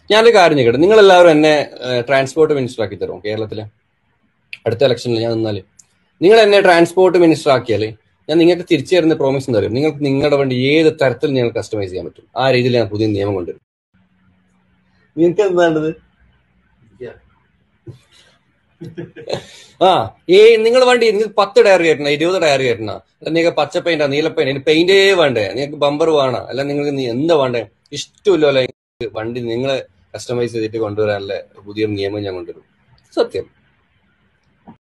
ഞാനൊരു കാര്യം ചെയ്യട്ടെ നിങ്ങൾ എല്ലാവരും എന്നെ ട്രാൻസ്പോർട്ട് മിനിസ്റ്റർ ആക്കി തരും കേരളത്തിലെ അടുത്ത ഇലക്ഷനിൽ ഞാൻ നിന്നാല് നിങ്ങൾ എന്നെ ട്രാൻസ്പോർട്ട് മിനിസ്റ്റർ ആക്കിയാല് ഞാൻ നിങ്ങൾക്ക് തിരിച്ചു തരുന്ന പ്രോമിസ് എന്താ അറിയും നിങ്ങൾക്ക് നിങ്ങളുടെ വണ്ടി ഏത് തരത്തിൽ നിങ്ങൾ കസ്റ്റമൈസ് ചെയ്യാൻ പറ്റും ആ രീതിയിൽ ഞാൻ പുതിയ നിയമം കൊണ്ടുവരും നിങ്ങൾക്ക് എന്താണ്ടത് ആ ഏ നിങ്ങൾ വണ്ടി നിങ്ങൾക്ക് പത്ത് ടയർ കയറ്റണ ഇരുപത് ടയർ കയറ്റണ അല്ല നിങ്ങൾക്ക് പച്ച പെയിന്റാ നീല പെയിന്റ് പെയിന്റേ വേണ്ടേ നിങ്ങൾക്ക് ബമ്പർ വേണം അല്ല നിങ്ങൾക്ക് നീ എന്താ വേണ്ടേ ഇഷ്ടമില്ലല്ലോ വണ്ടി നിങ്ങൾ കസ്റ്റമൈസ് ചെയ്തിട്ട് കൊണ്ടുവരാനല്ലേ പുതിയൊരു നിയമം ഞാൻ കൊണ്ടുവരും സത്യം